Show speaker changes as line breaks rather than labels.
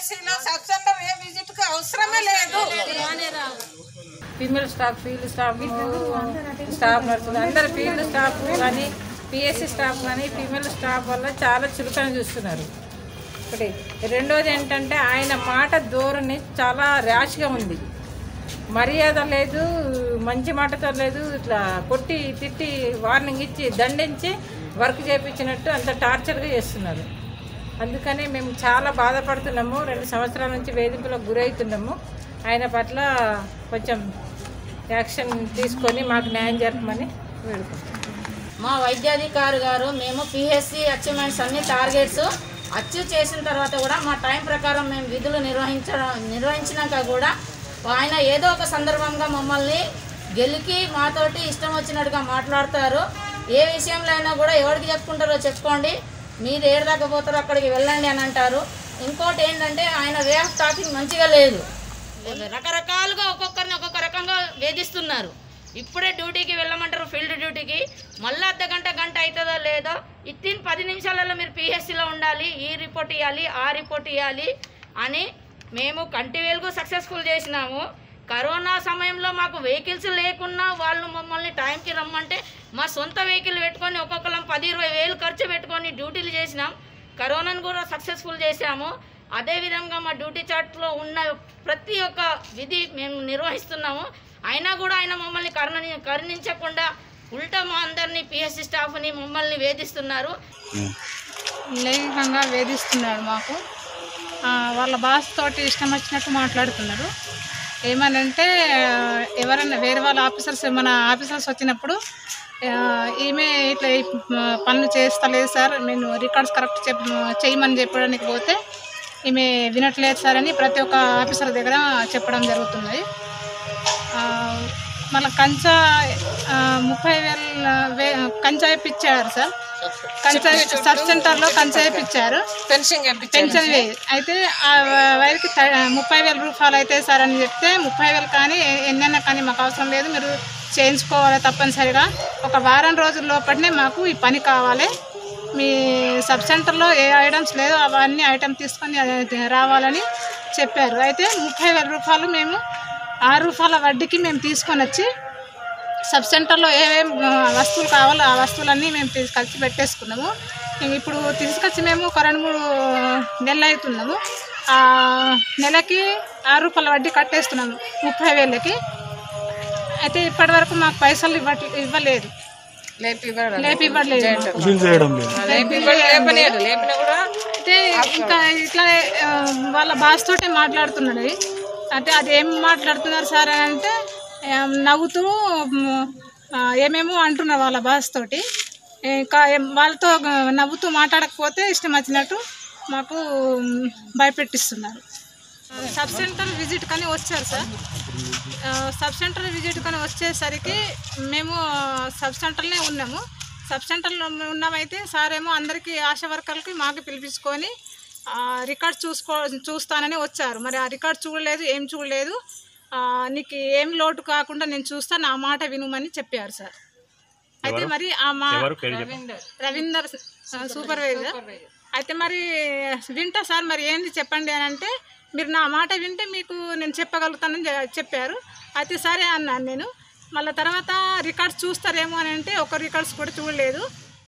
పిఎస్సిలో sub centre ఏ visit కు అవసరమే లేదు
female staff field staff staff నర్సులు అందరు ఫీల్డ్ స్టాఫ్ కానీ పిఎస్సి స్టాఫ్ కానీ ఫీమేల్ స్టాఫ్ వల్ల చాలా చురుకని చూస్తున్నారు ఒకటి రెండోది ఏంటంటే ఆయన మాట ధోరణి చాలా ర్యాష్గా ఉంది మర్యాద లేదు మంచి మాటతో లేదు ఇట్లా కొట్టి తిట్టి వార్నింగ్ ఇచ్చి దండించి వర్క్ చేయించినట్టు అంత టార్చర్గా చేస్తున్నారు అందుకని మేము చాలా బాధపడుతున్నాము రెండు సంవత్సరాల నుంచి వేధింపులకు గురవుతున్నాము ఆయన పట్ల కొంచెం యాక్షన్ తీసుకొని మాకు న్యాయం జరపమని వేడుకుంటున్నాం
మా వైద్యాధికారి గారు మేము పిహెచ్సి అచీవ్మెంట్స్ అన్ని టార్గెట్స్ అచీవ్ చేసిన తర్వాత కూడా మా టైం ప్రకారం మేము విధులు నిర్వహించడం నిర్వహించినాక కూడా ఆయన ఏదో ఒక సందర్భంగా మమ్మల్ని గెలికి మాతోటి ఇష్టం వచ్చినట్టుగా మాట్లాడతారు ఏ విషయంలో అయినా కూడా ఎవరికి చెప్పుకుంటారో చెప్పుకోండి మీరు ఏడు దాకా పోతారో అక్కడికి వెళ్ళండి అని అంటారు ఇంకోటి ఏంటంటే ఆయన వే ఆఫ్ టాకింగ్ మంచిగా లేదు రకరకాలుగా ఒక్కొక్కరిని ఒక్కొక్క రకంగా వేధిస్తున్నారు ఇప్పుడే డ్యూటీకి వెళ్ళమంటారు ఫీల్డ్ డ్యూటీకి మళ్ళీ అర్ధ గంట గంట అవుతుందో లేదో ఇత్తిన్ పది నిమిషాలలో మీరు పిహెచ్సిలో ఉండాలి ఈ రిపోర్ట్ ఇవ్వాలి ఆ రిపోర్ట్ ఇవ్వాలి అని మేము కంటి వెలుగు సక్సెస్ఫుల్ చేసినాము కరోనా సమయంలో మాకు వెహికల్స్ లేకున్నా వాళ్ళు మమ్మల్ని టైంకి రమ్మంటే మా సొంత వెహికల్ పెట్టుకొని ఒక్కొక్కరం పది ఇరవై వేలు ఖర్చు పెట్టుకొని డ్యూటీలు చేసినాం కరోనాను కూడా సక్సెస్ఫుల్ చేశాము అదేవిధంగా మా డ్యూటీ చార్ట్లో ఉన్న ప్రతి ఒక్క విధి మేము నిర్వహిస్తున్నాము అయినా కూడా ఆయన మమ్మల్ని కరుణ కరుణించకుండా ఉల్టా మా అందరినీ పిఎస్సి స్టాఫ్ని మమ్మల్ని వేధిస్తున్నారు
లైంగికంగా వేధిస్తున్నాడు మాకు ఆ, వాళ్ళ బాస్ తోటి ఇష్టం వచ్చినట్టు మాట్లాడుతున్నారు ఏమనంటే ఆ, ఎవరైనా వేరే వాళ్ళ ఆఫీసర్స్ మన ఆఫీసర్స్ వచ్చినప్పుడు ఆ, ఈమె ఇట్లా ఈ పనులు చేస్తలేదు సార్ నేను రికార్డ్స్ కరెక్ట్ చెప్ చేయమని చెప్పడానికి పోతే ఈమె వినట్లేదు సార్ అని ప్రతి ఒక్క ఆఫీసర్ దగ్గర చెప్పడం జరుగుతుంది ఆ, మళ్ళీ కంచా ఆ, ముప్పై వేల వే కంచా ఇప్పించారు సార్ కంచా సబ్ సెంటర్లో కంచా ఇప్పించారు
పెన్షన్
పెన్షన్ వే- అయితే ఆ వారికి త- ముప్పై వేల రూపాయలు అయితే సార్ అని చెప్తే ముప్పై వేలు కానీ ఎ- ఎన్నైనా కానీ మాకు అవసరం లేదు మీరు చేయించుకోవాలి తప్పనిసరిగా ఒక వారం రోజుల లోపలనే మాకు ఈ పని కావాలి మీ సబ్ సెంటర్లో ఏ ఐటమ్స్ లేదో అవన్నీ ఐటమ్ తీసుకొని అది రావాలని చెప్పారు అయితే ముప్పై వేల రూపాయలు మేము ఆరు రూపాయల వడ్డీకి మేము తీసుకొని వచ్చి సబ్ సెంటర్లో ఏమేం ఆ, వస్తువులు కావాలో ఆ వస్తువులన్నీ మేము తీసుకొచ్చి పెట్టేసుకున్నాము ఇంక ఇప్పుడు తీసుకొచ్చి మేము ఒక రెండు మూడు నెలలు అవుతున్నాము ఆ నెలకి ఆరు రూపాయల వడ్డీ కట్టేస్తున్నాము ముప్పై వేలకి అయితే ఇప్పటి వరకు మాకు పైసలు ఇవ్వట్ ఇవ్వలేదు లేపి ఇవ్వలేదు మాకు.
లేపనియడు లేపిన కూడా
అయితే ఇంకా ఇట్లా ఆ, వాళ్ళ బాస్ తోటే మాట్లాడుతున్నాడు అంటే అది ఏం మాట్లాడుతున్నారు సార్ అని అంటే ఆ, నవ్వుతూ మ్, ఆ, ఏమేమో అంటున్నారు వాళ్ళ బాస్ తోటి ఇంకా ఏం- వాళ్ళతో నవ్వుతూ మాట్లాడకపోతే ఇష్టం వచ్చినట్టు మాకు మ్, భయపెట్టిస్తున్నారు సబ్ సెంటర్ విజిట్ కానీ వచ్చారు సార్ ఆ, సబ్ సెంటర్ విజిట్ కానీ వచ్చేసరికి మేము సబ్ సెంటర్లోనే ఉన్నాము సబ్ సెంటర్లో ఉన్నామైతే సార్ ఏమో అందరికీ ఆశా వర్కర్లకి మాకు పిలిపించుకొని ఆ, రికార్డ్ చూసుకో చూస్తానని వచ్చారు మరి ఆ రికార్డ్ చూడలేదు ఏం చూడలేదు ఆ, నీకు ఏం లోటు కాకుండా నేను చూస్తా నా మాట వినుమని చెప్పారు సార్ అయితే మరి ఆ మా రవీందర్ ఆ, సూపర్వైజర్ అయితే మరి వింటా సార్ మరి ఏంది చెప్పండి అని అంటే మీరు నా మాట వింటే మీకు నేను చెప్పగలుగుతానని చె- చెప్పారు అయితే సరే అన్నాను నేను మళ్ళీ తర్వాత రికార్డ్స్ చూస్తారేమో అని అంటే ఒక రికార్డ్స్ కూడా చూడలేదు